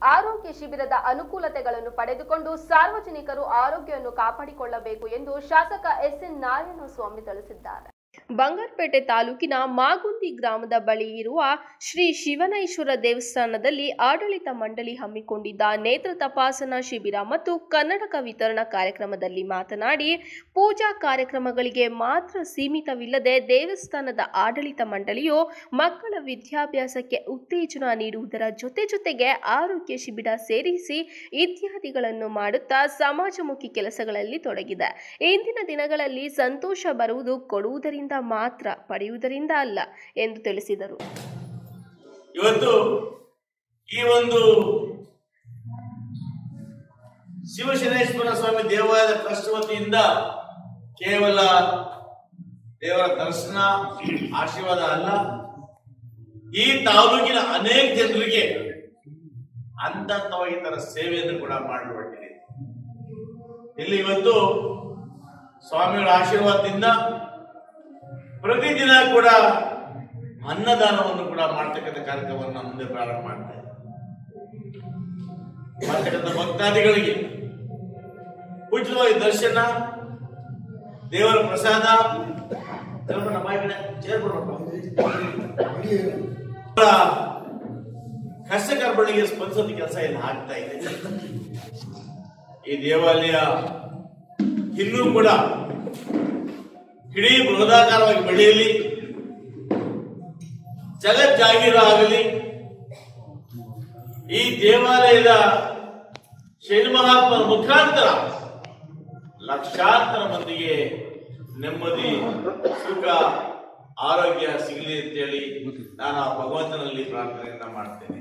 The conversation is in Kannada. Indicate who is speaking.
Speaker 1: ಆರೋಗ್ಯ ಶಿಬಿರದ ಅನುಕೂಲತೆಗಳನ್ನು ಪಡೆದುಕೊಂಡು ಸಾರ್ವಜನಿಕರು ಆರೋಗ್ಯವನ್ನು ಕಾಪಾಡಿಕೊಳ್ಳಬೇಕು ಎಂದು ಶಾಸಕ ಎಸ್ಎನ್ ನಾರಾಯಣಸ್ವಾಮಿ ತಿಳಿಸಿದ್ದಾರೆ ಬಂಗಾರಪೇಟೆ ತಾಲೂಕಿನ ಮಾಗುಂದಿ ಗ್ರಾಮದ ಬಳಿ ಇರುವ ಶ್ರೀ ಶಿವನೇಶ್ವರ ದೇವಸ್ಥಾನದಲ್ಲಿ ಆಡಳಿತ ಮಂಡಳಿ ಹಮ್ಮಿಕೊಂಡಿದ್ದ ನೇತ್ರ ತಪಾಸಣಾ ಶಿಬಿರ ಮತ್ತು ಕನ್ನಡಕ ವಿತರಣಾ ಕಾರ್ಯಕ್ರಮದಲ್ಲಿ ಮಾತನಾಡಿ ಪೂಜಾ ಕಾರ್ಯಕ್ರಮಗಳಿಗೆ ಮಾತ್ರ ಸೀಮಿತವಿಲ್ಲದೆ ದೇವಸ್ಥಾನದ ಆಡಳಿತ ಮಂಡಳಿಯು ಮಕ್ಕಳ ವಿದ್ಯಾಭ್ಯಾಸಕ್ಕೆ ಉತ್ತೇಜನ ನೀಡುವುದರ ಜೊತೆ ಜೊತೆಗೆ ಆರೋಗ್ಯ ಶಿಬಿರ ಸೇರಿಸಿ ಇತ್ಯಾದಿಗಳನ್ನು ಮಾಡುತ್ತಾ ಸಮಾಜಮುಖಿ ಕೆಲಸಗಳಲ್ಲಿ ತೊಡಗಿದೆ ಇಂದಿನ ದಿನಗಳಲ್ಲಿ ಸಂತೋಷ ಬರುವುದು ಕೊಡುವುದರಿಂದ ಮಾತ್ರ ಪಡೆಯುವುದರಿಂದ ಅಲ್ಲ ಎಂದು ತಿಳಿಸಿದರು
Speaker 2: ಇವತ್ತು ಈ ಒಂದು ಶಿವಶನೇಶ್ವರ ಸ್ವಾಮಿ ದೇವಾಲಯದ ಟ್ರಸ್ಟ್ ವತಿಯಿಂದ ಕೇವಲ ದೇವರ ದರ್ಶನ ಆಶೀರ್ವಾದ ಅಲ್ಲ ಈ ತಾಲೂಕಿನ ಅನೇಕ ಜನರಿಗೆ ಹಂತವಾಗಿ ತರ ಸೇವೆಯನ್ನು ಕೂಡ ಮಾಡಿಕೊಟ್ಟಿದೆ ಇಲ್ಲಿ ಇವತ್ತು ಸ್ವಾಮಿಗಳ ಆಶೀರ್ವಾದದಿಂದ ಪ್ರತಿದಿನ ಕೂಡ ಅನ್ನದಾನವನ್ನು ಕೂಡ ಮಾಡ್ತಕ್ಕಂಥ ಕಾರ್ಯಕ್ರಮವನ್ನು ನಮ್ಮ ಮುಂದೆ ಪ್ರಾರಂಭ ಮಾಡ್ತಾ ಇದ್ದೀವಿ. ಮಾಡ್ತಕ್ಕಂಥ ಭಕ್ತಾದಿಗಳಿಗೆ ಉಚಿತವಾಗಿ ದರ್ಶನ ದೇವರ ಪ್ರಸಾದ ಸ್ವಲ್ಪ ನಮ್ಮ ಈ ಕಡೆ ಚೇರ್ ಕೊಡ್ರಪ್ಪ. ಅವರ ಕಷ್ಟ ಕಾರ್ಪಣ್ಯಗೆ ಸ್ಪಂದಿಸೋದು ಕೆಲಸ ಇಲ್ಲಿ ಆಗ್ತಾ ಇದೆ ಈ ದೇವಾಲಯ ಇನ್ನೂ ಕೂಡ ಇಡೀ ಬೃಹದಾಕಾರವಾಗಿ ಬೆಳೆಯಲಿ ಜಗಜ್ಜಾಗೀರ ಆಗಲಿ ಈ ದೇವಾಲಯದ ಶೈನ ಮಹಾತ್ಮರ ಮುಖಾಂತರ ಲಕ್ಷಾಂತರ ಮಂದಿಗೆ ನೆಮ್ಮದಿ ಸುಖ ಆರೋಗ್ಯ ಸಿಗಲಿ ಅಂತೇಳಿ ನಾನು ಆ ಭಗವಂತನಲ್ಲಿ ಪ್ರಾರ್ಥನೆಯನ್ನ ಮಾಡ್ತೇನೆ